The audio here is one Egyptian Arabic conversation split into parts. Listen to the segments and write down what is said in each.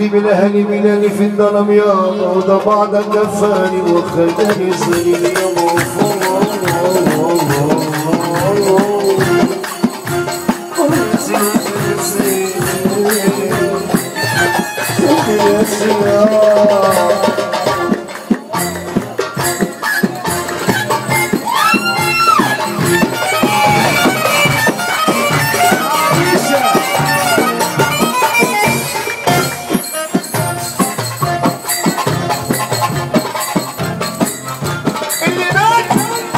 عدي من اهلي بلالي في الظلم يا وده بعدك كفاني وخلاني سليم يا مغفور اللي مات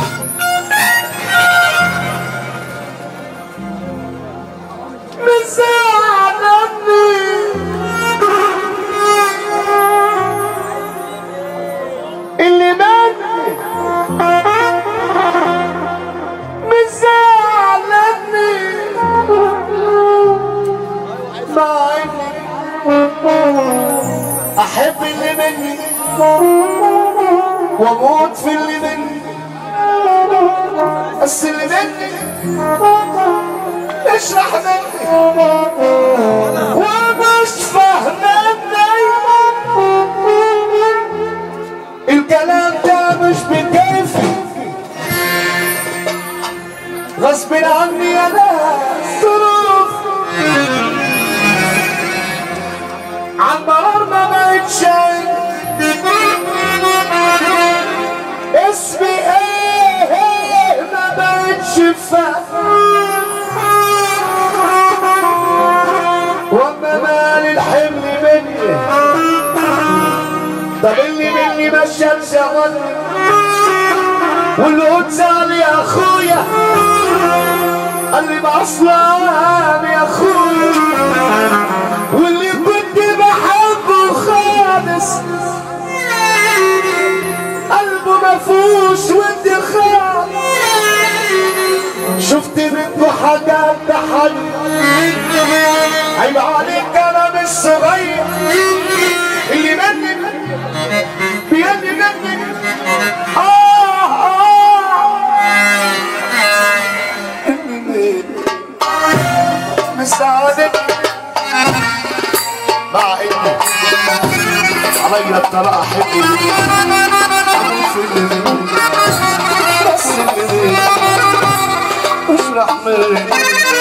مزعلني اللي مات مزعلني مع اني احب اللي مني واموت في اللي مني بس اللي مني اشرح مني ومش فاهمني الكلام ده مش بكيفي غصب عني انا ظروف عالمرار ما بقتش اسمي ايه ما بقتش فاهم واما مال الحمل مني طب اللي مني مشى شغلني واللي قدام يا اخويا قال لي بعصلان يا اخويا واللي كنت بحبه خالص قلبه مفوش وادخال شفت منه حاجات تحني عيب عليك انا مش صغير اللي مني بيدي مني آه آه مساعدك مع اني عليا الطلاق احب اللي في اللي مني بس اللي مني مش رح مني